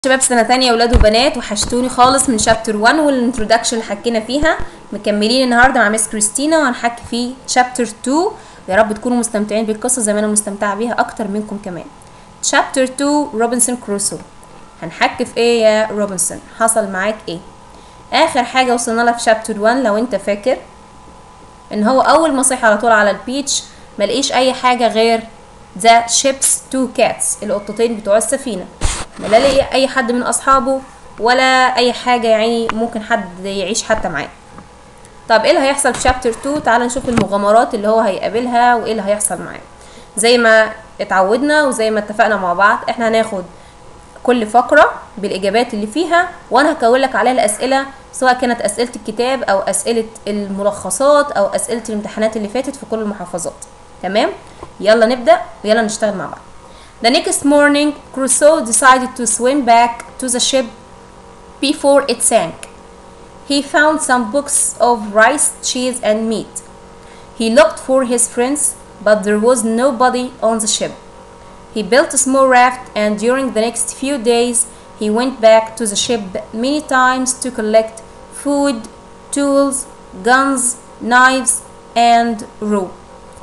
شباب سنة تانية ولاد وبنات وحشتوني خالص من شابتر 1 والانترودكشن اللي حكينا فيها مكملين النهارده مع مس كريستينا وهنحكي في شابتر 2 يا رب تكونوا مستمتعين بالقصة زي ما انا مستمتعة بيها اكتر منكم كمان شابتر 2 روبنسون كروسو هنحكي في ايه يا روبنسون حصل معاك ايه اخر حاجة وصلنا لها في شابتر 1 لو انت فاكر ان هو اول ما صحي على طول على البيتش ملقيش اي حاجة غير ذا شيبس تو كاتس القطتين بتوع السفينة لا لقي اي حد من اصحابه ولا اي حاجه يعني ممكن حد يعيش حتى معاه طب ايه اللي هيحصل في شابتر 2 تعال نشوف المغامرات اللي هو هيقابلها وايه اللي هيحصل معاه زي ما اتعودنا وزي ما اتفقنا مع بعض احنا هناخد كل فقرة بالإجابات اللي فيها وأنا هكون لك عليها الأسئلة سواء كانت أسئلة الكتاب أو أسئلة الملخصات أو أسئلة الامتحانات اللي فاتت في كل المحافظات تمام يلا نبدأ ويلا نشتغل مع بعض The next morning, Crusoe decided to swim back to the ship before it sank. He found some books of rice, cheese, and meat. He looked for his friends, but there was nobody on the ship. He built a small raft, and during the next few days, he went back to the ship many times to collect food, tools, guns, knives, and rope.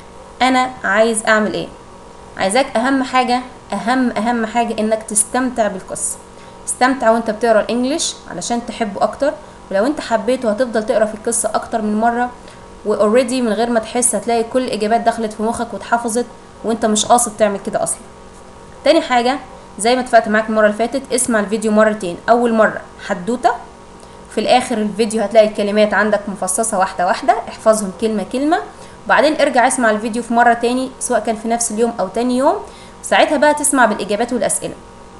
أنا عايز أعمل إيه؟ عايزاك اهم حاجه اهم اهم حاجه انك تستمتع بالقصه استمتع وانت بتقرا الانجليش علشان تحبه اكتر ولو انت حبيته هتفضل تقرا في القصه اكتر من مره واوريدي من غير ما تحس هتلاقي كل الاجابات دخلت في مخك واتحفظت وانت مش قاصد تعمل كده اصلا تاني حاجه زي ما اتفقت معاك المره اللي فاتت اسمع الفيديو مرتين اول مره حدوته في الاخر الفيديو هتلاقي الكلمات عندك مفصصه واحده واحده احفظهم كلمه كلمه وبعدين ارجع اسمع الفيديو في مرة تاني سواء كان في نفس اليوم أو تاني يوم ساعتها بقى تسمع بالإجابات والأسئلة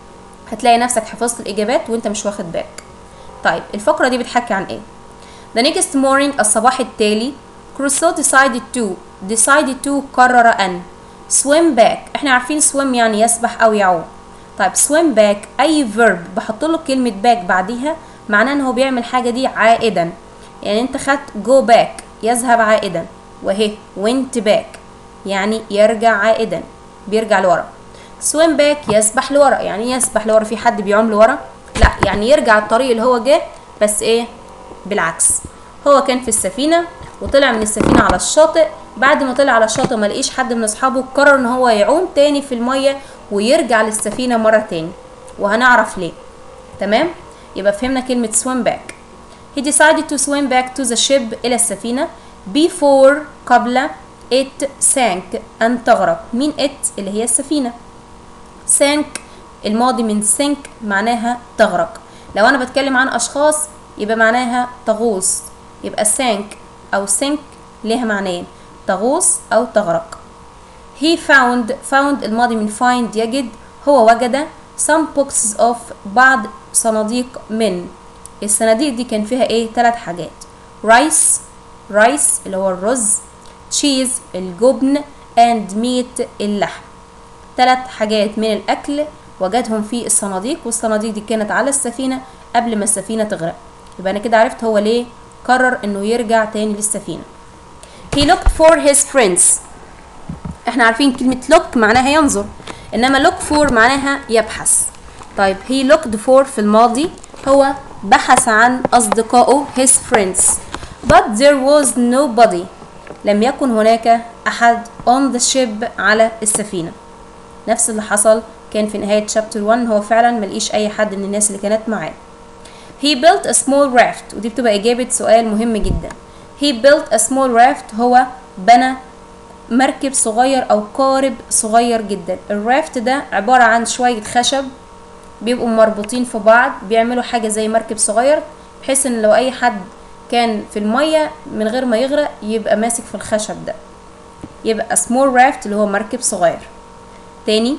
هتلاقي نفسك حفظت الإجابات وانت مش واخد بالك طيب الفقرة دي بتحكي عن ايه The next morning الصباح التالي كروسو decided to decided to قرر أن swim back احنا عارفين swim يعني يسبح أو يعوم طيب swim back أي verb بحط له كلمة back بعديها معناه ان هو بيعمل حاجة دي عائدا يعني انت خدت go back يذهب عائدا وهي went back يعني يرجع عائدا بيرجع لورا swim back يسبح لورا يعني يسبح لورا في حد بيعوم لورا لا يعني يرجع الطريق اللي هو جه بس ايه بالعكس هو كان في السفينة وطلع من السفينة على الشاطئ بعد ما طلع على الشاطئ ما لقيش حد من اصحابه قرر ان هو يعوم تاني في المية ويرجع للسفينة مرة تاني وهنعرف ليه تمام يبقى فهمنا كلمة swim back he decided to swim back to the ship إلى السفينة before قبل it sank أن تغرق مين it اللي هي السفينة sank الماضي من sink معناها تغرق لو أنا بتكلم عن أشخاص يبقى معناها تغوص يبقى sank أو sink ليها معنيين تغوص أو تغرق he found found الماضي من find يجد هو وجد some boxes of بعض صناديق من الصناديق دي كان فيها ايه ثلاث حاجات rice رايس اللي هو الرز تشيز الجبن اند ميت اللحم ثلاث حاجات من الاكل وجدهم في الصناديق والصناديق دي كانت على السفينه قبل ما السفينه تغرق يبقى انا كده عرفت هو ليه قرر انه يرجع تاني للسفينه he looked for his friends احنا عارفين كلمه look معناها ينظر انما look for معناها يبحث طيب he looked for في الماضي هو بحث عن اصدقائه his friends but there was nobody لم يكن هناك أحد on the ship على السفينة نفس اللي حصل كان في نهاية chapter 1 هو فعلا ملقيش أي حد من الناس اللي كانت معاه he built a small raft ودي بتبقى إجابة سؤال مهم جدا he built a small raft هو بنى مركب صغير أو قارب صغير جدا الرافت ده عبارة عن شوية خشب بيبقوا مربوطين في بعض بيعملوا حاجة زي مركب صغير بحيث ان لو اي حد كان في المية من غير ما يغرق يبقى ماسك في الخشب ده يبقى small raft اللي هو مركب صغير تاني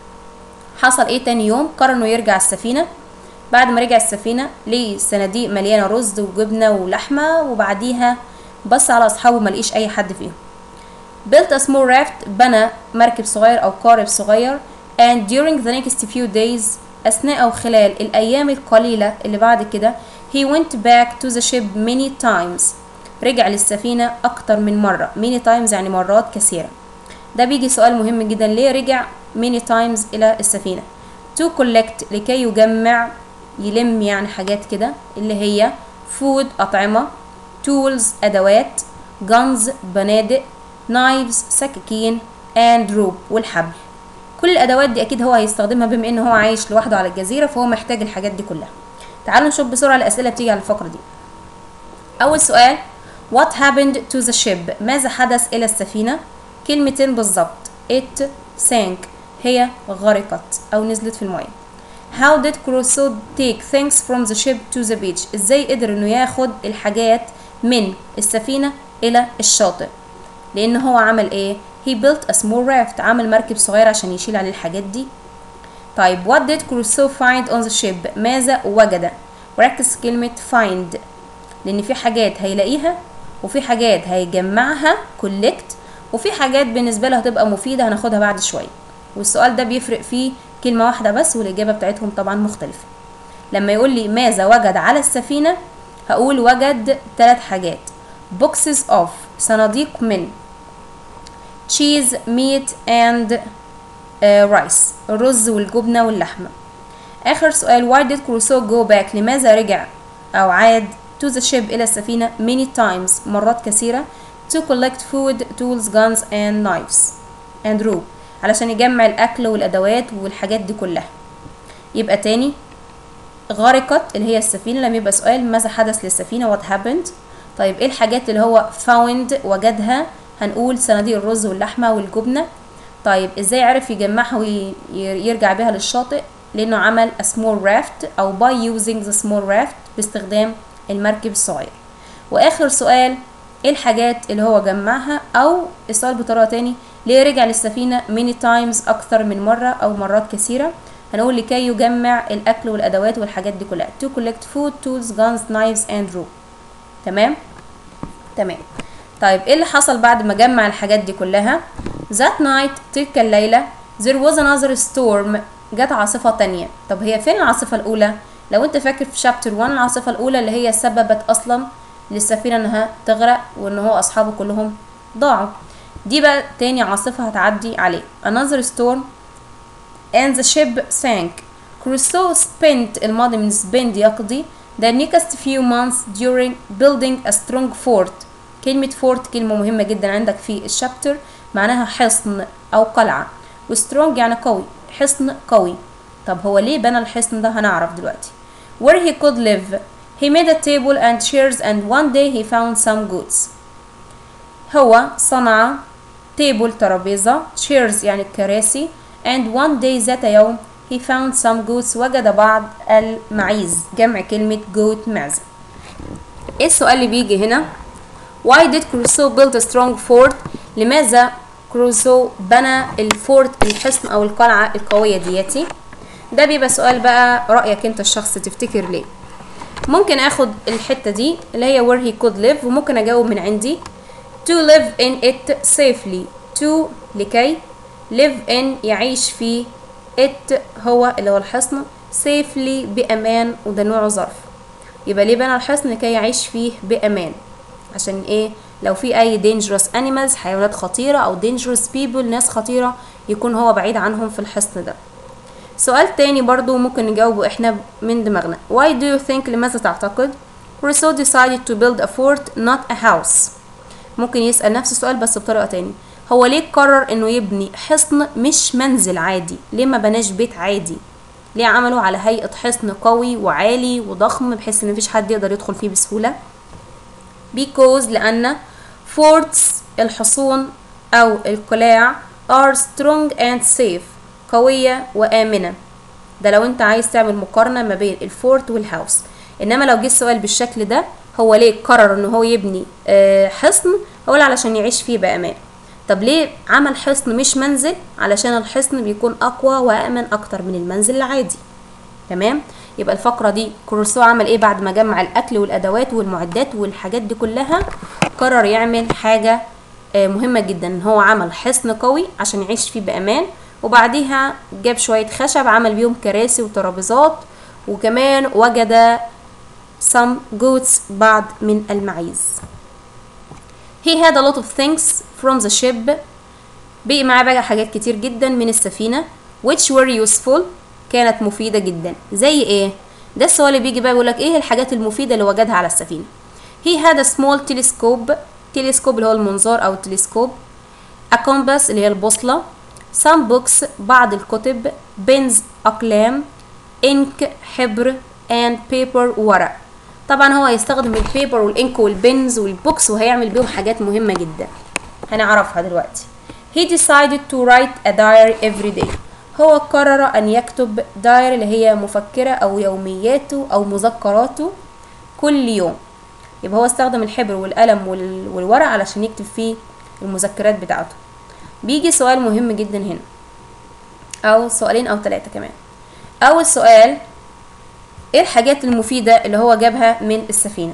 حصل ايه تاني يوم قرر انه يرجع السفينة بعد ما رجع السفينة ليه صناديق مليانة رز وجبنة ولحمة وبعديها بص على اصحابه ملقيش اي حد فيهم built a small raft بنى مركب صغير او قارب صغير and during the next few days اثناء او خلال الايام القليلة اللي بعد كده he went back to the ship many times رجع للسفينة أكتر من مرة many times يعني مرات كثيرة ده بيجي سؤال مهم جدا ليه رجع many times إلى السفينة to collect لكي يجمع يلم يعني حاجات كده اللي هي food أطعمة tools أدوات guns بنادق knives سكاكين and rope والحبل كل الأدوات دي أكيد هو هيستخدمها بما إن هو عايش لوحده على الجزيرة فهو محتاج الحاجات دي كلها تعالوا نشوف بسرعة الأسئلة بتيجي على الفقرة دي أول سؤال What happened to the ship ماذا حدث إلى السفينة كلمتين بالظبط it sank هي غرقت أو نزلت في المية How did Crusoe take things from the ship to the beach ازاي قدر انه ياخد الحاجات من السفينة الى الشاطئ لان هو عمل ايه he built a small raft عمل مركب صغير عشان يشيل عليه الحاجات دي طيب what did Crusoe find on the ship ماذا وجد وركز كلمة find لان في حاجات هيلاقيها وفي حاجات هيجمعها collect وفي حاجات بالنسبة له هتبقى مفيدة هناخدها بعد شوية والسؤال ده بيفرق فيه كلمة واحدة بس والإجابة بتاعتهم طبعا مختلفة لما يقول لي ماذا وجد على السفينة هقول وجد ثلاث حاجات boxes of صناديق من cheese meat and uh, rice الرز والجبنة واللحمة آخر سؤال why did Crusoe go back لماذا رجع أو عاد to the ship إلى السفينة many times مرات كثيرة to collect food tools guns and knives and rope علشان يجمع الأكل والأدوات والحاجات دي كلها يبقى تاني غرقت اللي هي السفينة لما يبقى سؤال ماذا حدث للسفينة what happened طيب ايه الحاجات اللي هو found وجدها هنقول صناديق الرز واللحمة والجبنة طيب ازاي عرف يجمعها ويرجع بيها للشاطئ لانه عمل a small raft او by using the small raft باستخدام المركب الصغير واخر سؤال ايه الحاجات اللي هو جمعها او السؤال بطريقة تاني ليه رجع للسفينة many times اكثر من مرة او مرات كثيرة هنقول لكي يجمع الاكل والادوات والحاجات دي كلها to collect food tools guns knives and rope تمام تمام طيب ايه اللي حصل بعد ما جمع الحاجات دي كلها that night تلك الليلة there was another storm جت عاصفة تانية طب هي فين العاصفة الأولى لو انت فاكر في شابتر 1 العاصفة الأولى اللي هي سببت أصلا للسفينة انها تغرق وان هو أصحابه كلهم ضاعوا دي بقى تاني عاصفة هتعدي عليه another storm and the ship sank Crusoe spent الماضي من spend يقضي the next few months during building a strong fort كلمة fort كلمة مهمة جدا عندك في الشابتر معناها حصن أو قلعة وسترونج يعني قوي حصن قوي طب هو ليه بنى الحصن ده هنعرف دلوقتي where he could live he made a table and chairs and one day he found some goods هو صنع تيبل ترابيزة chairs يعني الكراسي and one day ذات يوم he found some goods وجد بعض المعيز جمع كلمة goat معزة ايه السؤال اللي بيجي هنا why did Crusoe build a strong fort لماذا كروسو بنى الفورت الحصن او القلعة القوية دياتي ده بيبقى سؤال بقى رأيك انت الشخص تفتكر ليه ممكن اخد الحتة دي اللي هي where he could live وممكن اجاوب من عندي to live in it safely to لكي live in يعيش فيه it هو اللي هو الحصن safely بأمان وده نوعه ظرف يبقى ليه بنى الحصن لكي يعيش فيه بأمان عشان ايه لو في اي dangerous animals حيوانات خطيرة او dangerous people ناس خطيرة يكون هو بعيد عنهم في الحصن ده سؤال تاني برضو ممكن نجاوبه احنا من دماغنا why do you think لماذا تعتقد Rousseau decided to build a fort not a house ممكن يسأل نفس السؤال بس بطريقة تاني هو ليه قرر انه يبني حصن مش منزل عادي ليه ما بناش بيت عادي ليه عمله على هيئة حصن قوي وعالي وضخم بحيث ان مفيش حد يقدر يدخل فيه بسهولة because لأن forts الحصون أو القلاع are strong and safe قوية وآمنة ده لو انت عايز تعمل مقارنة ما بين الفورت والهاوس انما لو جه السؤال بالشكل ده هو ليه قرر ان هو يبني آه حصن هقول علشان يعيش فيه بأمان طب ليه عمل حصن مش منزل علشان الحصن بيكون اقوى وامن اكتر من المنزل العادي تمام يبقى الفقرة دي كروسو عمل ايه بعد ما جمع الاكل والادوات والمعدات والحاجات دي كلها قرر يعمل حاجة آه مهمة جدا ان هو عمل حصن قوي عشان يعيش فيه بامان وبعديها جاب شوية خشب عمل بيهم كراسي وترابيزات وكمان وجد some goods بعض من المعيز he had a lot of things from the ship بقي معاه بقى حاجات كتير جدا من السفينة which were useful كانت مفيدة جدا زي ايه ده السؤال اللي بيجي بقى يقولك ايه الحاجات المفيدة اللي وجدها على السفينة he had a small telescope تلسكوب اللي هو المنظار او التلسكوب a compass اللي هي البوصلة some books بعض الكتب pens أقلام ink حبر and paper ورق طبعا هو هيستخدم البيبر والانك والبنز والبوكس وهيعمل بيهم حاجات مهمة جدا هنعرفها دلوقتي he decided to write a diary every day هو قرر أن يكتب دايري اللي هي مفكرة أو يومياته أو مذكراته كل يوم يبقى هو استخدم الحبر والقلم وال- والورق علشان يكتب فيه المذكرات بتاعته بيجي سؤال مهم جدا هنا أو سؤالين أو ثلاثة كمان أول سؤال ايه الحاجات المفيدة اللي هو جابها من السفينة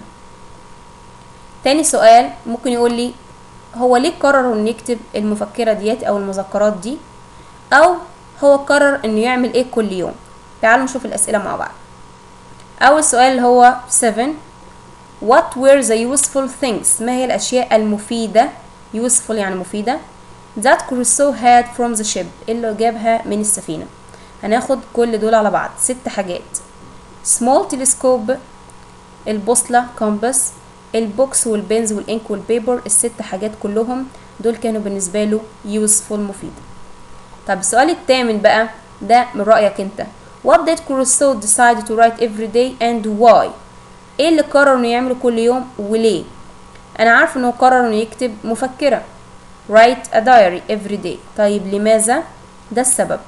تاني سؤال ممكن يقول لي هو ليه قرر انه يكتب المفكرة ديت او المذكرات دي او هو قرر انه يعمل ايه كل يوم تعالوا نشوف الاسئلة مع بعض اول سؤال اللي هو 7 what were the useful things ما هي الاشياء المفيدة useful يعني مفيدة that Crusoe had from the ship اللي جابها من السفينة هناخد كل دول على بعض ست حاجات small telescope البوصلة كومباس البوكس والبنز والانك والبيبر الست حاجات كلهم دول كانوا بالنسبة له useful مفيد طب السؤال الثامن بقى ده من رأيك انت What did Crusoe decide to write every day and why ايه اللي قرر انه يعمله كل يوم وليه انا عارف انه قرر انه يكتب مفكرة write a diary every day طيب لماذا ده السبب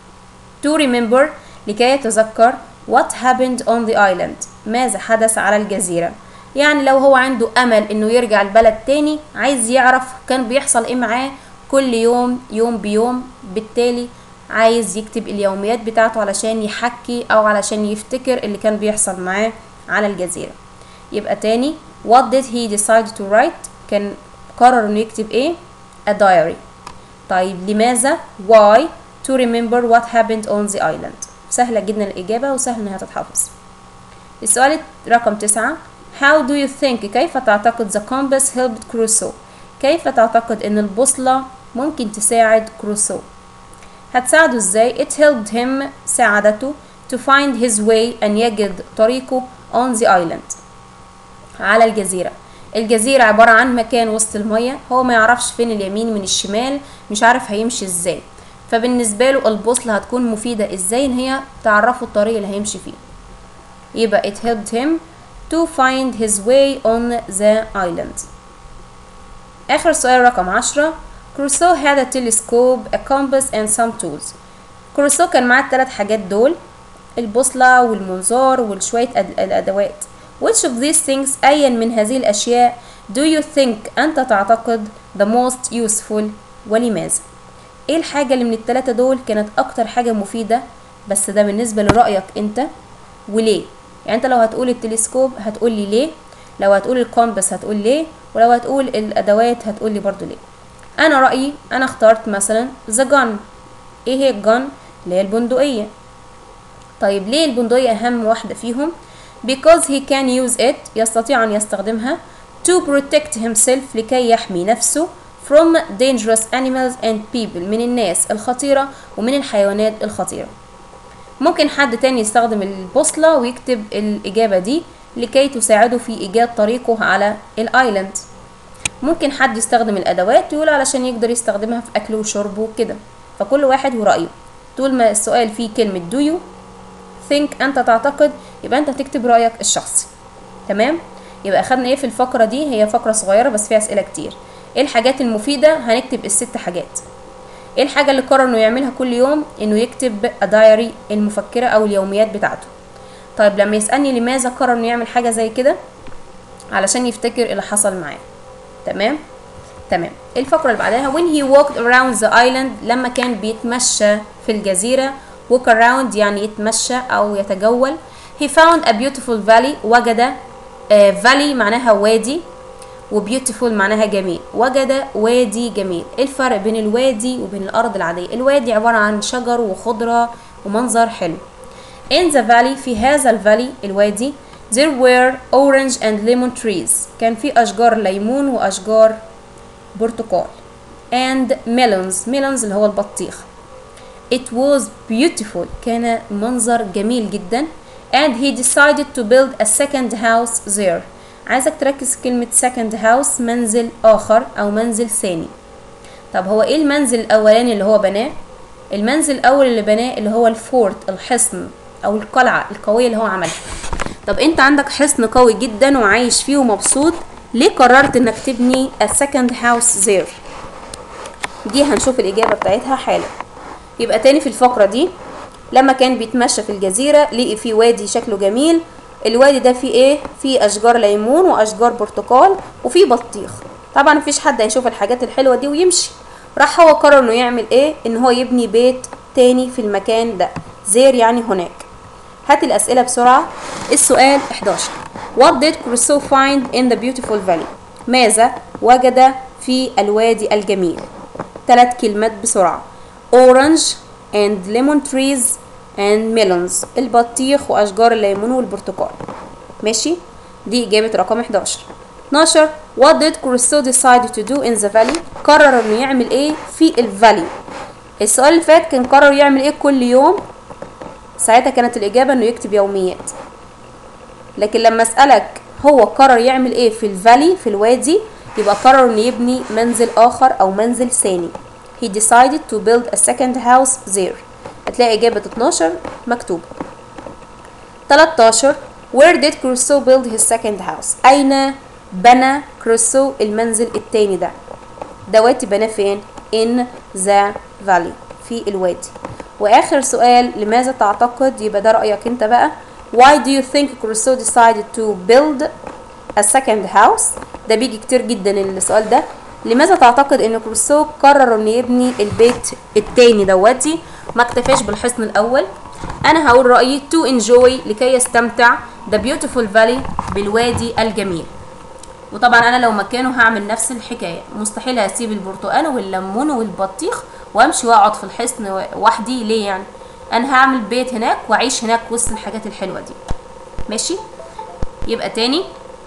to remember لكي يتذكر what happened on the island ماذا حدث على الجزيرة يعني لو هو عنده أمل إنه يرجع البلد تاني عايز يعرف كان بيحصل إيه معاه كل يوم يوم بيوم بالتالي عايز يكتب اليوميات بتاعته علشان يحكي أو علشان يفتكر اللي كان بيحصل معاه على الجزيرة يبقى تاني what did he decide to write كان قرر إنه يكتب إيه a diary طيب لماذا why to remember what happened on the island سهلة جدا الإجابة وسهل إنها تتحفظ السؤال رقم تسعة How do you think كيف تعتقد the compass helped Crusoe كيف تعتقد إن البوصلة ممكن تساعد كروسو هتساعده ازاي it helped him ساعدته to find his way أن يجد طريقه on the island على الجزيرة الجزيرة عبارة عن مكان وسط المية هو ما يعرفش فين اليمين من الشمال مش عارف هيمشي ازاي فبالنسبة له البوصلة هتكون مفيدة ازاي ان هي تعرفه الطريق اللي هيمشي فيه يبقى it helped him to find his way on the island آخر سؤال رقم عشرة كروسو had a telescope, a compass and some tools كروسو كان معاه التلات حاجات دول البوصلة والمنظار وشوية الأدوات which of these things أيا من هذه الأشياء do you think أنت تعتقد the most useful ولماذا ايه الحاجة اللي من التلاتة دول كانت أكتر حاجة مفيدة بس ده بالنسبة لرأيك أنت وليه يعني أنت لو هتقول التلسكوب هتقول لي ليه لو هتقول الكومبس هتقول ليه ولو هتقول الأدوات هتقول لي برضو ليه أنا رأيي أنا اخترت مثلا the gun ايه هي الجن اللي هي البندقية طيب ليه البندقية أهم واحدة فيهم because he can use it يستطيع أن يستخدمها to protect himself لكي يحمي نفسه from dangerous animals and people من الناس الخطيرة ومن الحيوانات الخطيرة ممكن حد تاني يستخدم البوصلة ويكتب الإجابة دي لكي تساعده في إيجاد طريقه على الآيلاند ممكن حد يستخدم الأدوات يقول علشان يقدر يستخدمها في أكله وشربه وكده فكل واحد ورأيه طول ما السؤال فيه كلمة do you think أنت تعتقد يبقى أنت هتكتب رأيك الشخصي تمام يبقى أخدنا إيه في الفقرة دي هي فقرة صغيرة بس فيها أسئلة كتير إيه الحاجات المفيدة هنكتب الست حاجات إيه الحاجة اللي قرر إنه يعملها كل يوم إنه يكتب دايري المفكرة أو اليوميات بتاعته طيب لما يسألني لماذا قرر إنه يعمل حاجة زي كده علشان يفتكر اللي حصل معاه تمام تمام الفقرة اللي بعدها when he walked around the island لما كان بيتمشى في الجزيرة walk around يعني يتمشى أو يتجول he found a beautiful valley وجد uh, valley معناها وادي وبيوتيفول معناها جميل وجد وادي جميل ايه الفرق بين الوادي وبين الأرض العادية الوادي عبارة عن شجر وخضرة ومنظر حلو in the valley في هذا الفالي الوادي there were orange and lemon trees كان في أشجار ليمون وأشجار برتقال and melons melons اللي هو البطيخ it was beautiful كان منظر جميل جدا and he decided to build a second house there عايزك تركز في كلمة second house منزل آخر أو منزل ثاني طب هو ايه المنزل الأولاني اللي هو بناه المنزل الأول اللي بناه اللي هو الفورت الحصن أو القلعة القوية اللي هو عملها طب انت عندك حصن قوي جدا وعايش فيه ومبسوط ليه قررت انك تبني a second house there دي هنشوف الإجابة بتاعتها حالا يبقى تاني في الفقرة دي لما كان بيتمشى في الجزيرة لقي فيه وادي شكله جميل الوادي ده فيه ايه فيه اشجار ليمون واشجار برتقال وفيه بطيخ طبعا مفيش حد هيشوف الحاجات الحلوة دي ويمشي راح هو قرر انه يعمل ايه ان هو يبني بيت تاني في المكان ده زير يعني هناك هات الاسئلة بسرعة السؤال 11 What did Crusoe find in the beautiful valley ماذا وجد في الوادي الجميل ثلاث كلمات بسرعة orange and lemon trees and melons البطيخ وأشجار الليمون والبرتقال ماشي دي إجابة رقم 11 12 What did Crusoe decide to do in the valley قرر إنه يعمل إيه في الفالي السؤال اللي فات كان قرر يعمل إيه كل يوم ساعتها كانت الإجابة إنه يكتب يوميات لكن لما أسألك هو قرر يعمل إيه في الفالي في الوادي يبقى قرر إنه يبني منزل آخر أو منزل ثاني he decided to build a second house there هتلاقي إجابة 12 مكتوبة 13 where did Crusoe build his second house أين بنى كروسو المنزل التاني ده دواتي بناه فين in the valley في الوادي وآخر سؤال لماذا تعتقد يبقى ده رأيك انت بقى why do you think Crusoe decided to build a second house ده بيجي كتير جدا السؤال ده لماذا تعتقد ان كروسو قرر انه يبني البيت التاني دواتي ما اكتفاش بالحصن الاول انا هقول رايي to enjoy لكي يستمتع the beautiful valley بالوادي الجميل وطبعا انا لو مكانه هعمل نفس الحكايه مستحيل هسيب البرتقال والليمون والبطيخ وامشي واقعد في الحصن وحدي ليه يعني انا هعمل بيت هناك واعيش هناك وسط الحاجات الحلوه دي ماشي يبقى تاني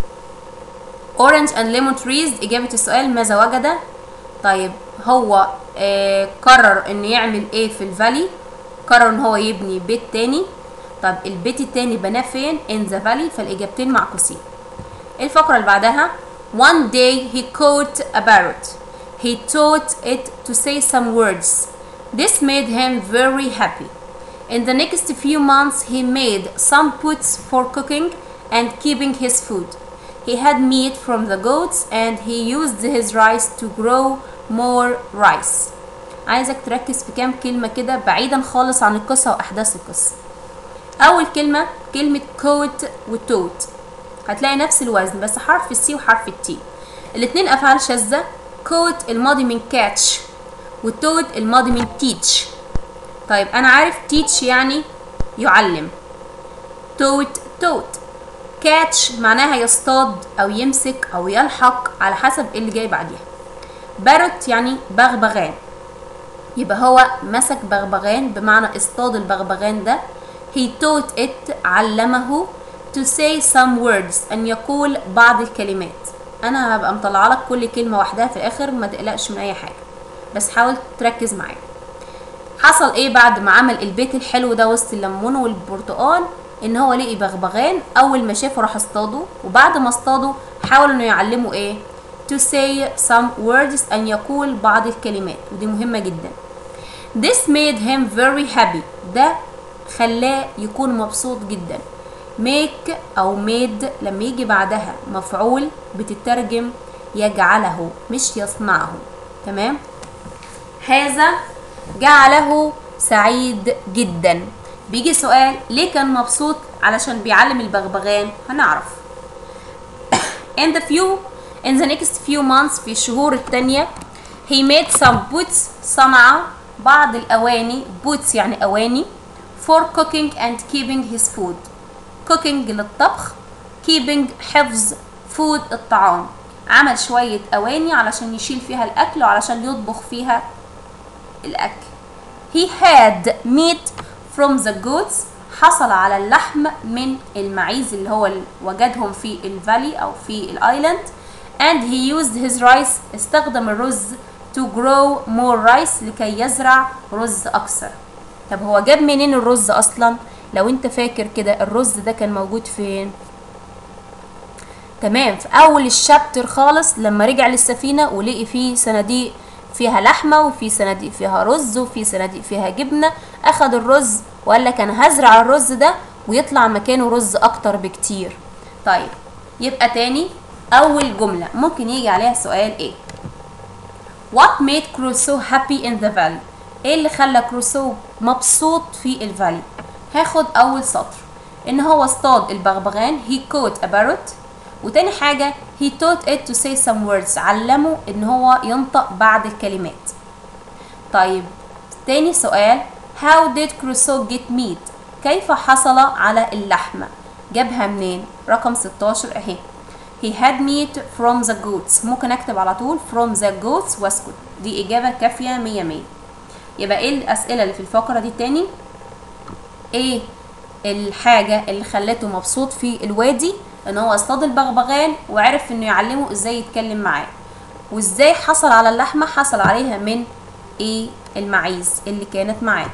orange and lemon trees إجابة السؤال ماذا وجد؟ طيب هو آه قرر إنه يعمل إيه في الفالي؟ قرر إن هو يبني بيت تاني طب البيت التاني بناه فين؟ in the valley فالإجابتين معكوسين الفقرة اللي بعدها One day he caught a parrot. He taught it to say some words. This made him very happy. In the next few months, he made some puts for cooking and keeping his food. He had meat from the goats and he used his rice to grow more rice. عايزك تركز في كام كلمة كده بعيدا خالص عن القصة وأحداث القصة. أول كلمة كلمة كوت وتوت هتلاقي نفس الوزن بس حرف السي وحرف التي الاتنين أفعال شاذة كوت الماضي من كاتش وتوت الماضي من تيتش طيب أنا عارف تيتش يعني يعلم توت توت كاتش معناها يصطاد او يمسك او يلحق على حسب اللي جاي بعديها باروت يعني بغبغان يبقى هو مسك بغبغان بمعنى اصطاد البغبغان ده he taught it علمه to say some words ان يقول بعض الكلمات انا هبقى مطلعه لك كل كلمه واحدها في الاخر ما تقلقش من اي حاجه بس حاول تركز معايا حصل ايه بعد ما عمل البيت الحلو ده وسط الليمون والبرتقال ان هو لقي بغبغان اول ما شافه راح اصطاده وبعد ما اصطاده حاول انه يعلمه ايه to say some words ان يقول بعض الكلمات ودي مهمه جدا this made him very happy ده خلاه يكون مبسوط جدا make او made لما يجي بعدها مفعول بتترجم يجعله مش يصنعه تمام هذا جعله سعيد جدا بيجي سؤال ليه كان مبسوط علشان بيعلم البغبغان هنعرف in the few in the next few months في الشهور التانية he made some boots صنع بعض الأواني boots يعني أواني for cooking and keeping his food cooking للطبخ keeping حفظ food الطعام عمل شوية أواني علشان يشيل فيها الأكل وعلشان يطبخ فيها الأكل he had meat from the goats حصل على اللحم من المعيز اللي هو وجدهم في الفالي أو في الآيلاند and he used his rice استخدم الرز to grow more rice لكي يزرع رز أكثر طب هو جاب منين الرز اصلا لو انت فاكر كده الرز ده كان موجود فين تمام في اول الشابتر خالص لما رجع للسفينه ولقي فيه صناديق فيها لحمه وفي صناديق فيها رز وفي صناديق فيها جبنه اخد الرز وقال لك انا هزرع الرز ده ويطلع مكانه رز اكتر بكتير طيب يبقى تاني اول جمله ممكن يجي عليها سؤال ايه What made Crusoe happy in the valley ايه اللي خلى كروسو مبسوط في الفالي هاخد اول سطر ان هو اصطاد البغبغان he caught a parrot وتاني حاجة he taught it to say some words علمه ان هو ينطق بعض الكلمات طيب تاني سؤال how did Crusoe get meat كيف حصل على اللحمة جابها منين رقم 16 اهي he had meat from the goats ممكن اكتب على طول from the goats واسكت دي اجابة كافية مية مية يبقى ايه الاسئلة اللي في الفقرة دي تاني ايه الحاجة اللي خلته مبسوط في الوادي ان هو اصطاد البغبغان وعرف انه يعلمه ازاي يتكلم معاه وازاي حصل على اللحمة حصل عليها من ايه المعيز اللي كانت معاه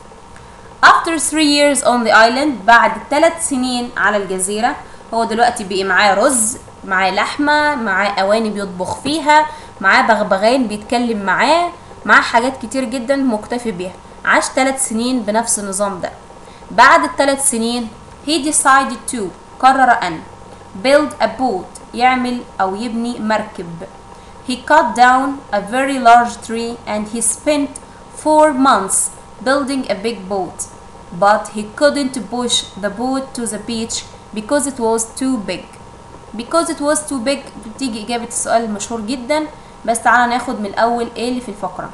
after three years on the island بعد ثلاث سنين على الجزيرة هو دلوقتي بقي معاه رز معاه لحمة معاه أواني بيطبخ فيها معاه بغبغان بيتكلم معاه معاه حاجات كتير جدا مكتفي بيها عاش ثلاث سنين بنفس النظام ده بعد الثلاث سنين he decided to قرر أن build a boat يعمل أو يبني مركب he cut down a very large tree and he spent four months building a big boat but he couldn't push the boat to the beach because it was too big because it was too big بتيجي إجابة السؤال المشهور جدا بس تعالى ناخد من الأول إيه اللي في الفقرة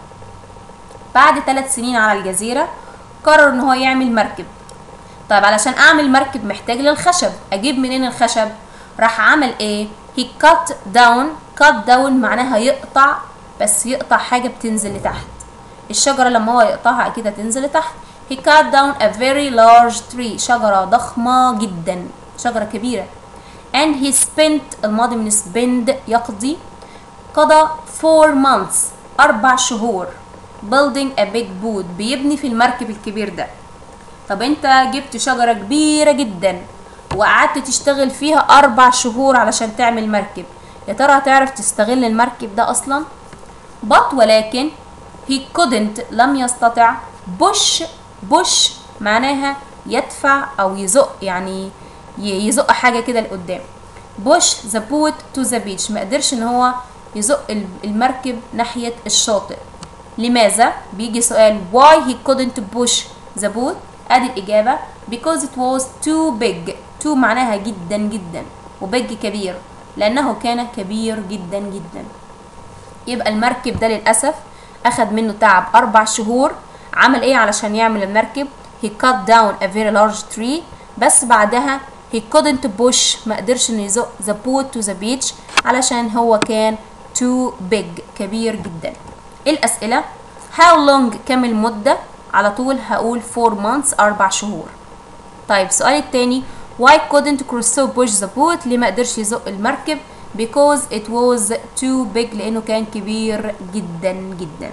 بعد ثلاث سنين على الجزيرة قرر إن هو يعمل مركب طيب علشان أعمل مركب محتاج للخشب أجيب منين الخشب راح عمل إيه he cut down cut down معناها يقطع بس يقطع حاجة بتنزل لتحت الشجرة لما هو يقطعها أكيد هتنزل لتحت he cut down a very large tree شجرة ضخمة جدا شجرة كبيرة and he spent الماضي من spend يقضي قضى four months أربع شهور building a big boat بيبني في المركب الكبير ده طب انت جبت شجرة كبيرة جدا وقعدت تشتغل فيها أربع شهور علشان تعمل مركب يا ترى هتعرف تستغل المركب ده أصلا but ولكن he couldn't لم يستطع push push معناها يدفع أو يزق يعني يزق حاجة كده لقدام push the boat to the beach ما قدرش ان هو يزق المركب ناحية الشاطئ لماذا؟ بيجي سؤال why he couldn't push the boat ادي الإجابة because it was too big too معناها جدا جدا وبيج كبير لأنه كان كبير جدا جدا يبقى المركب ده للأسف أخد منه تعب أربع شهور عمل إيه علشان يعمل المركب he cut down a very large tree بس بعدها he couldn't push ما قدرش انه يزق the boat to the beach علشان هو كان too big كبير جدا الأسئلة how long كم المدة على طول هقول 4 months أربع شهور طيب السؤال التاني why couldn't Crusoe push the boat ليه ما قدرش يزق المركب because it was too big لأنه كان كبير جدا جدا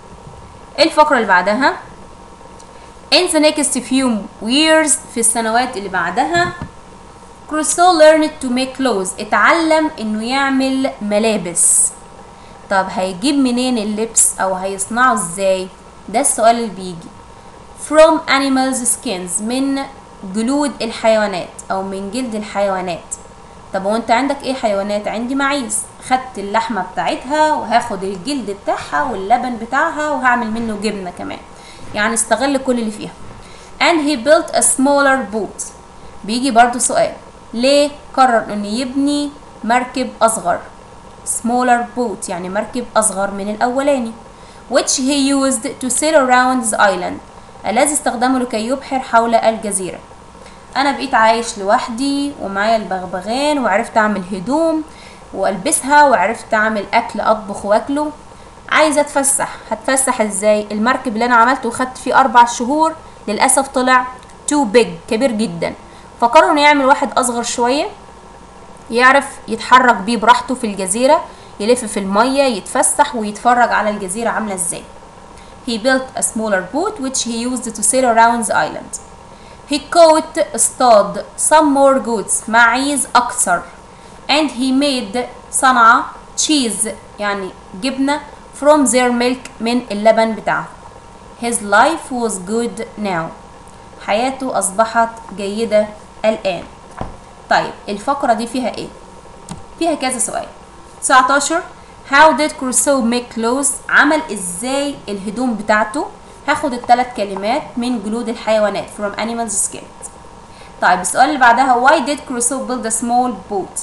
الفقرة اللي بعدها in the next few years في السنوات اللي بعدها كروسو learned to make clothes اتعلم انه يعمل ملابس طب هيجيب منين اللبس او هيصنعه ازاي ده السؤال اللي بيجي from animals skins من جلود الحيوانات او من جلد الحيوانات طب وانت عندك ايه حيوانات عندي معيز خدت اللحمة بتاعتها وهاخد الجلد بتاعها واللبن بتاعها وهعمل منه جبنة كمان يعني استغل كل اللي فيها and he built a smaller boat بيجي برضو سؤال ليه قرر انه يبني مركب اصغر smaller boat يعني مركب اصغر من الاولاني which he used to sail around the island الذي استخدمه لكي يبحر حول الجزيرة انا بقيت عايش لوحدي ومعايا البغبغان وعرفت اعمل هدوم والبسها وعرفت اعمل اكل اطبخ واكله عايزه اتفسح هتفسح ازاي المركب اللي انا عملته وخدت فيه اربع شهور للاسف طلع تو بيج كبير جدا فقرر انه يعمل واحد اصغر شويه يعرف يتحرك بيه براحته في الجزيره يلف في الميه يتفسح ويتفرج على الجزيره عامله ازاي he built a smaller boat which he used to sail around the island he caught اصطاد some more goats معيز أكثر and he made صنع cheese يعني جبنة from their milk من اللبن بتاعه his life was good now حياته أصبحت جيدة الآن طيب الفقرة دي فيها إيه؟ فيها كذا سؤال 19 How did Crusoe make clothes عمل إزاي الهدوم بتاعته هاخد الثلاث كلمات من جلود الحيوانات from animals skin طيب السؤال اللي بعدها why did Crusoe build a small boat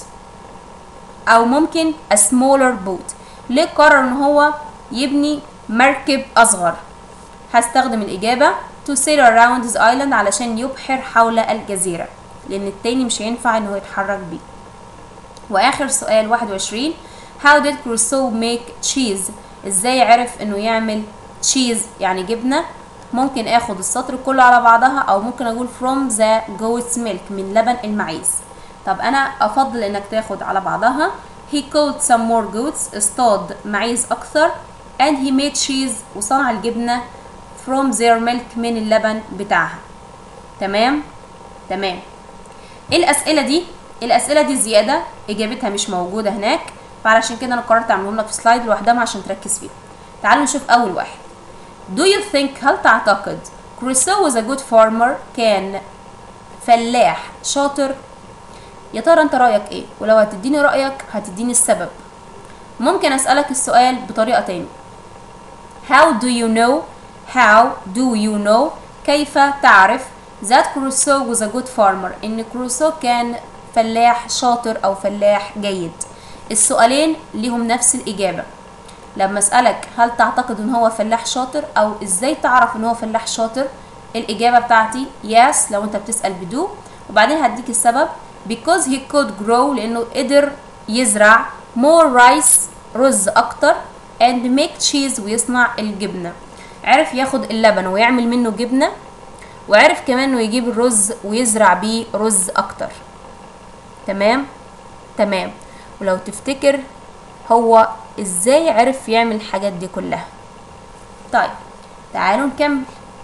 أو ممكن a smaller boat ليه قرر إن هو يبني مركب أصغر هستخدم الإجابة to sail around his island علشان يبحر حول الجزيرة لأن التاني مش هينفع إن هو يتحرك بيه وآخر سؤال 21 How did Crusoe make cheese إزاي عرف إنه يعمل cheese يعني جبنة ممكن آخد السطر كله على بعضها أو ممكن أقول from the goat's milk من لبن المعيز طب أنا أفضل إنك تاخد على بعضها He caught some more goats اصطاد معيز أكثر and he made cheese وصنع الجبنة from their milk من اللبن بتاعها تمام تمام الأسئلة دي الأسئلة دي زيادة إجابتها مش موجودة هناك فعلشان كده أنا قررت أعملهم لك في سلايد لوحدهم عشان تركز فيهم تعالوا نشوف أول واحد Do you think هل تعتقد Crusoe was a good farmer كان فلاح شاطر يا ترى انت رأيك ايه ولو هتديني رأيك هتديني السبب ممكن أسألك السؤال بطريقة تاني How do you know How do you know كيف تعرف that Crusoe was a good farmer إن كروسو كان فلاح شاطر أو فلاح جيد السؤالين ليهم نفس الإجابة لما أسألك هل تعتقد إن هو فلاح شاطر أو إزاي تعرف إن هو فلاح شاطر الإجابة بتاعتي yes لو أنت بتسأل بدو وبعدين هديك السبب because he could grow لأنه قدر يزرع more rice رز أكتر and make cheese ويصنع الجبنة عرف ياخد اللبن ويعمل منه جبنة وعرف كمان انه يجيب الرز ويزرع بيه رز اكتر تمام تمام ولو تفتكر هو ازاي عرف يعمل الحاجات دي كلها طيب تعالوا نكمل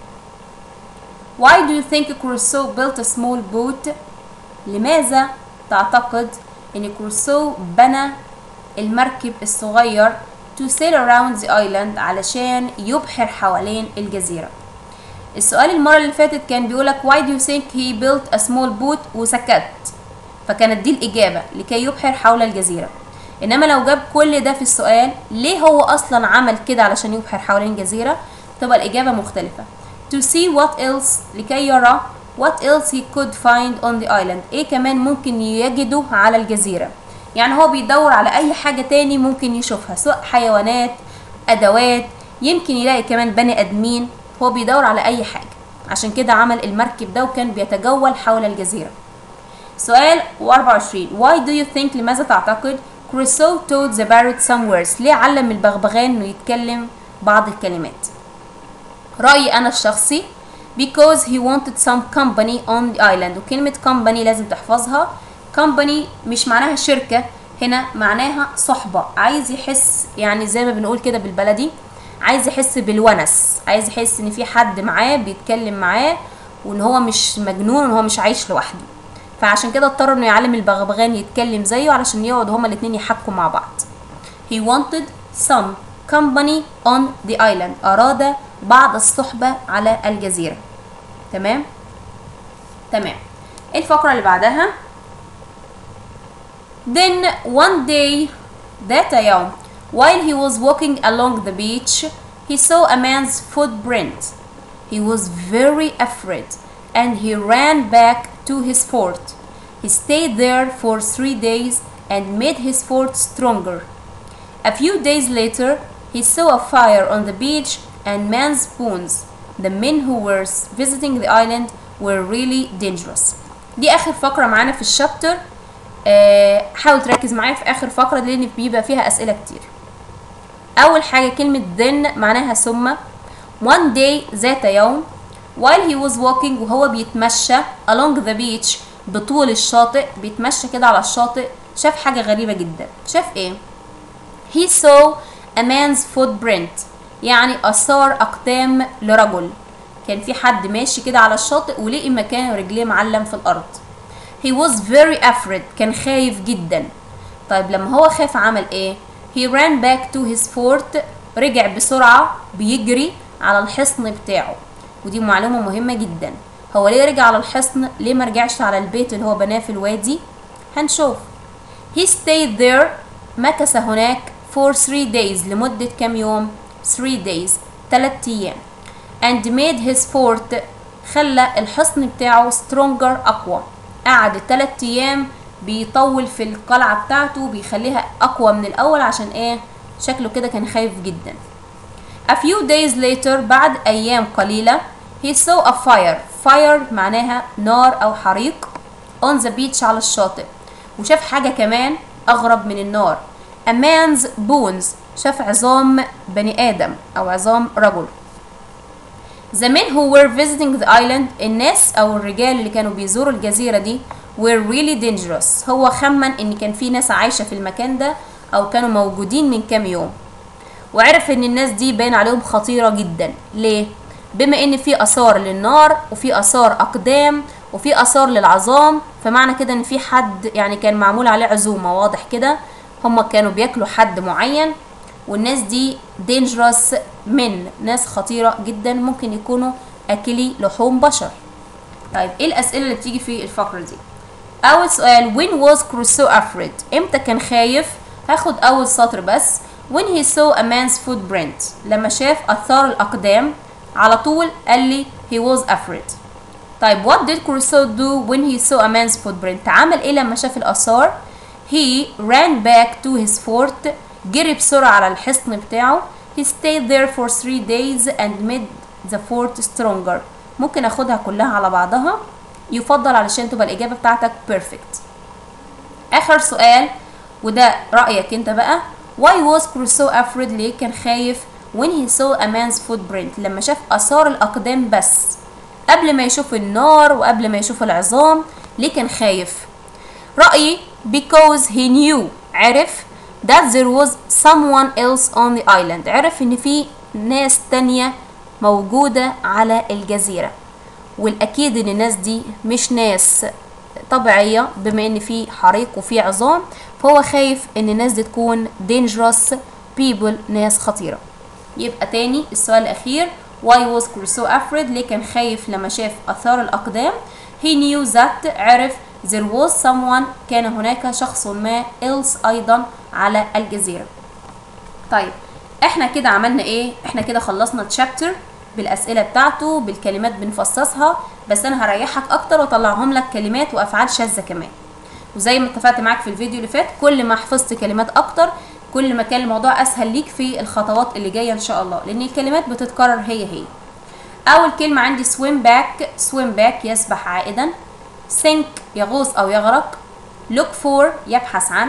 Why do you think Crusoe built a small boat لماذا تعتقد ان كروسو بنى المركب الصغير to sail around the island علشان يبحر حوالين الجزيرة السؤال المرة اللي فاتت كان بيقولك why do you think he built a small boat وسكت فكانت دي الإجابة لكي يبحر حول الجزيرة إنما لو جاب كل ده في السؤال ليه هو أصلا عمل كده علشان يبحر حوالين الجزيرة تبقى الإجابة مختلفة to see what else لكي يرى what else he could find on the island ايه كمان ممكن يجده على الجزيرة يعني هو بيدور على اي حاجة تاني ممكن يشوفها سواء حيوانات ادوات يمكن يلاقي كمان بني ادمين هو بيدور على اي حاجة عشان كده عمل المركب ده وكان بيتجول حول الجزيرة سؤال 24 why do you think لماذا تعتقد Crusoe taught the parrot some words ليه علم البغبغان انه يتكلم بعض الكلمات رأيي أنا الشخصي because he wanted some company on the island وكلمة company لازم تحفظها company مش معناها شركة هنا معناها صحبة عايز يحس يعني زي ما بنقول كده بالبلدي عايز يحس بالونس عايز يحس ان في حد معاه بيتكلم معاه وان هو مش مجنون وان هو مش عايش لوحده فعشان كده اضطر انه يعلم البغبغان يتكلم زيه علشان يقعدوا هما الاتنين يحكوا مع بعض he wanted some company on the island أراد بعض الصحبة على الجزيرة تمام تمام الفقرة اللي بعدها then one day ذات يوم while he was walking along the beach he saw a man's footprint he was very afraid and he ran back to his fort he stayed there for three days and made his fort stronger a few days later he saw a fire on the beach and man's bones the men who were visiting the island were really dangerous دي اخر فقرة معانا في الشابتر آه حاول تركز معايا في اخر فقرة لان بيبقى فيها اسئلة كتير اول حاجة كلمة then معناها ثم one day ذات يوم while he was walking وهو بيتمشى along the beach بطول الشاطئ بيتمشى كده على الشاطئ شاف حاجة غريبة جدا شاف ايه he saw a man's footprint يعني اثار اقدام لرجل كان في حد ماشي كده على الشاطئ ولقي مكان رجليه معلم في الارض he was very afraid كان خايف جدا طيب لما هو خاف عمل ايه he ran back to his fort رجع بسرعة بيجري على الحصن بتاعه ودي معلومة مهمة جدا هو ليه رجع على الحصن ليه ما رجعش على البيت اللي هو بناه في الوادي هنشوف he stayed there مكث هناك for three days لمدة كام يوم 3 days 3 أيام and made his fort خلى الحصن بتاعه stronger أقوى قعد التلات أيام بيطول في القلعة بتاعته بيخليها أقوى من الأول عشان إيه شكله كده كان خايف جدا A few days later بعد أيام قليلة he saw a fire fire معناها نار أو حريق on the beach على الشاطئ وشاف حاجة كمان أغرب من النار a man's bones شاف عظام بني آدم أو عظام رجل The men who were visiting the island الناس أو الرجال اللي كانوا بيزوروا الجزيرة دي were really dangerous هو خمن إن كان في ناس عايشة في المكان ده أو كانوا موجودين من كام يوم وعرف إن الناس دي باين عليهم خطيرة جدا ليه؟ بما إن في آثار للنار وفي آثار أقدام وفي آثار للعظام فمعنى كده إن في حد يعني كان معمول عليه عزومة واضح كده هما كانوا بياكلوا حد معين والناس دي dangerous من ناس خطيرة جدا ممكن يكونوا أكلي لحوم بشر طيب ايه الأسئلة اللي بتيجي في الفقرة دي أول سؤال when was Crusoe afraid امتى كان خايف هاخد أول سطر بس when he saw a man's footprint لما شاف أثار الأقدام على طول قال لي he was afraid طيب what did Crusoe do when he saw a man's footprint عمل ايه لما شاف الآثار he ran back to his fort جري بسرعة على الحصن بتاعه he stayed there for three days and made the fort stronger ممكن اخدها كلها على بعضها يفضل علشان تبقى الإجابة بتاعتك perfect آخر سؤال وده رأيك انت بقى why was Crusoe afraid ليه كان خايف when he saw a man's footprint لما شاف آثار الأقدام بس قبل ما يشوف النار وقبل ما يشوف العظام ليه كان خايف رأيي because he knew عرف that there was someone else on the island عرف ان في ناس تانية موجودة على الجزيرة والأكيد ان الناس دي مش ناس طبيعية بما ان في حريق وفي عظام فهو خايف ان الناس دي تكون dangerous people ناس خطيرة يبقى تاني السؤال الأخير why was Crusoe afraid ليه كان خايف لما شاف أثار الأقدام he knew that عرف there was someone كان هناك شخص ما else أيضا على الجزيرة طيب احنا كده عملنا ايه احنا كده خلصنا التشابتر بالاسئله بتاعته بالكلمات بنفصصها بس انا هريحك اكتر واطلعهم لك كلمات وافعال شاذه كمان وزي ما اتفقت معاك في الفيديو اللي فات كل ما حفظت كلمات اكتر كل ما كان الموضوع اسهل ليك في الخطوات اللي جايه ان شاء الله لان الكلمات بتتكرر هي هي اول كلمه عندي swim back swim back يسبح عائدا sink يغوص او يغرق look for يبحث عن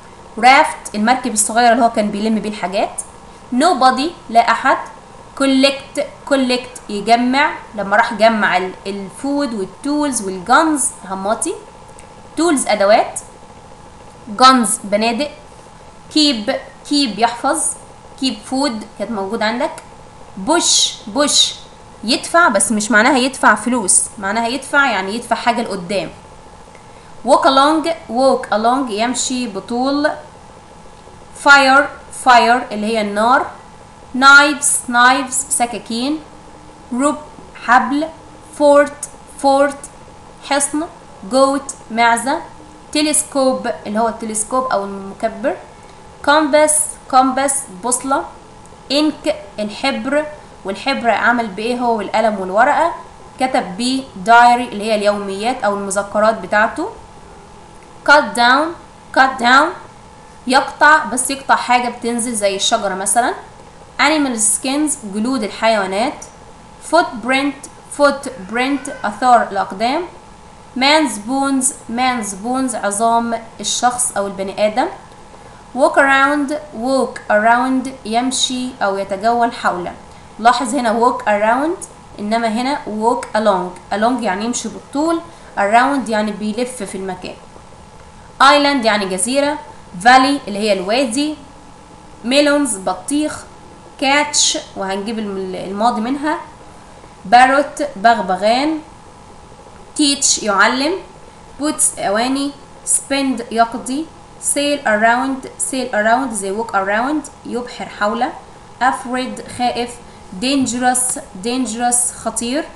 raft المركب الصغير اللي هو كان بيلم بيه الحاجات nobody لا احد collect collect يجمع لما راح جمع ال- الفود والتولز والجنز هماتي تولز ادوات جنز بنادق keep keep يحفظ keep food كانت موجود عندك بوش بوش يدفع بس مش معناها يدفع فلوس معناها يدفع يعني يدفع حاجة لقدام walk along walk along يمشي بطول fire fire اللي هي النار knives knives سكاكين rope حبل fort fort حصن goat معزة تلسكوب اللي هو التلسكوب أو المكبر compass compass بوصلة ink الحبر والحبر عمل بإيه هو القلم والورقة كتب بيه diary اللي هي اليوميات أو المذكرات بتاعته cut down cut down يقطع بس يقطع حاجة بتنزل زي الشجرة مثلا animal skins جلود الحيوانات footprint footprint أثار الأقدام man's bones man's bones عظام الشخص أو البني آدم walk around walk around يمشي أو يتجول حوله لاحظ هنا walk around إنما هنا walk along along يعني يمشي بالطول around يعني بيلف في المكان island يعني جزيرة valley اللي هي الوادي melons بطيخ catch وهنجيب الم- الماضي منها parrot بغبغان teach يعلم puts أواني spend يقضي sail around sail around زي walk around يبحر حول afraid خائف dangerous dangerous خطير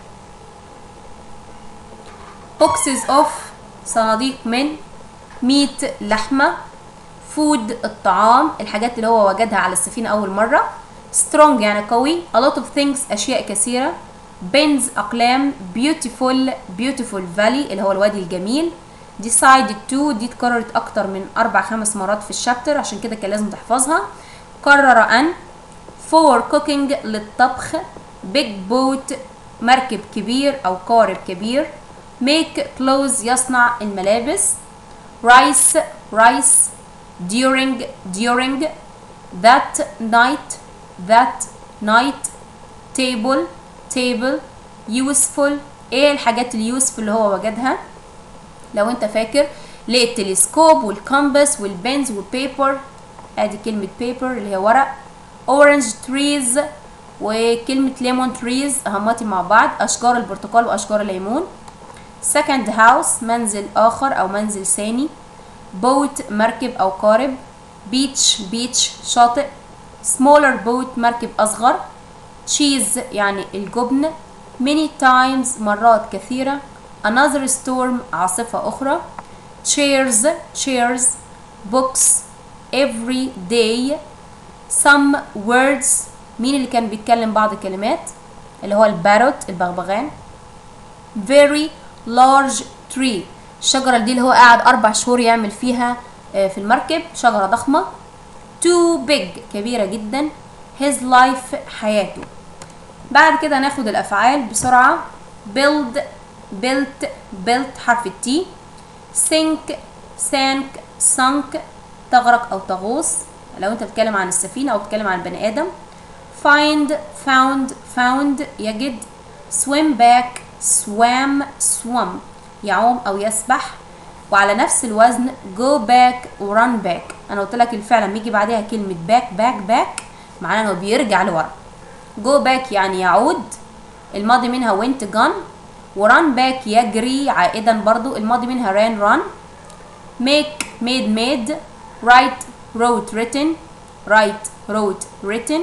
boxes of صناديق من meat لحمة food الطعام الحاجات اللي هو وجدها على السفينة أول مرة strong يعني قوي a lot of things أشياء كثيرة pens أقلام beautiful beautiful valley اللي هو الوادي الجميل decided to دي اتكررت أكتر من أربع خمس مرات في الشابتر عشان كده كان لازم تحفظها قرر أن for cooking للطبخ big boat مركب كبير أو قارب كبير make clothes يصنع الملابس rice rice during during that night that night table table useful ايه الحاجات اليوسفul اللي هو وجدها لو انت فاكر لقى التلسكوب والكمبس والبنز والبيبر ادي كلمة paper اللي هي ورق orange trees وكلمة lemon trees اهمتي مع بعض اشجار البرتقال واشجار الليمون second house منزل اخر او منزل ثاني boat مركب او قارب beach beach شاطئ smaller boat مركب اصغر cheese يعني الجبن many times مرات كثيرة another storm عاصفة أخرى chairs chairs books every day some words مين اللي كان بيتكلم بعض الكلمات اللي هو الباروت البغبغان very large tree الشجرة دي اللي هو قاعد أربع شهور يعمل فيها آه، في المركب شجرة ضخمة too big كبيرة جدا his life حياته بعد كده هناخد الأفعال بسرعة build built built حرف التي sink sank sunk تغرق أو تغوص لو أنت بتتكلم عن السفينة أو بتتكلم عن البني آدم find found found يجد swim back swam swum يعوم أو يسبح وعلى نفس الوزن go back و run back أنا قلت لك الفعل لما يجي بعدها كلمة back back back معناه إنه بيرجع لورا go back يعني يعود الماضي منها went gone و run back يجري عائدا برضو الماضي منها ran run make made made write wrote written write wrote written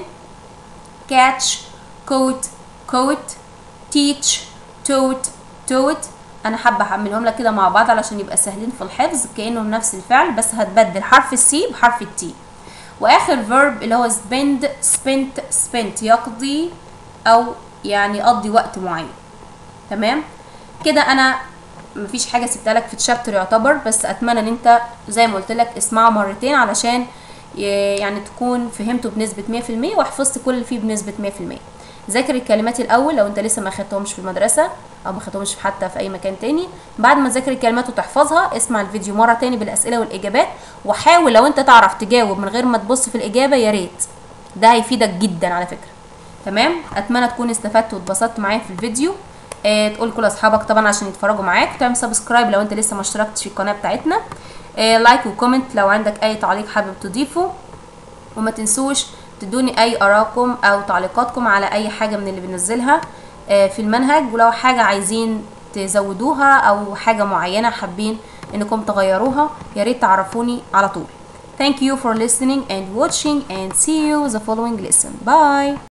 catch caught caught teach taught taught انا حابه احملهم لك كده مع بعض علشان يبقى سهلين في الحفظ كانهم نفس الفعل بس هتبدل حرف السي بحرف التي واخر verb اللي هو spend spent spent يقضي او يعني يقضي وقت معين تمام كده انا مفيش حاجه سبتها لك في الشابتر يعتبر بس اتمنى ان انت زي ما قلت لك اسمعه مرتين علشان ي- يعني تكون فهمته بنسبه 100% وحفظت كل اللي فيه بنسبه 100% ذاكر الكلمات الاول لو انت لسه ما خدتهمش في المدرسه او ما خدتهمش حتى في اي مكان تاني بعد ما تذاكر الكلمات وتحفظها اسمع الفيديو مره تاني بالاسئله والاجابات وحاول لو انت تعرف تجاوب من غير ما تبص في الاجابه يا ريت ده هيفيدك جدا على فكره تمام اتمنى تكون استفدت واتبسطت معايا في الفيديو آه تقول كل اصحابك طبعا عشان يتفرجوا معاك تعمل سبسكرايب لو انت لسه ما اشتركتش في القناه بتاعتنا آه لايك وكومنت لو عندك اي تعليق حابب تضيفه وما تنسوش تدوني اي ارائكم او تعليقاتكم على اي حاجه من اللي بنزلها آه، في المنهج ولو حاجه عايزين تزودوها او حاجه معينه حابين انكم تغيروها يا ريت تعرفوني على طول Thank you for listening and watching and see you the following lesson. Bye.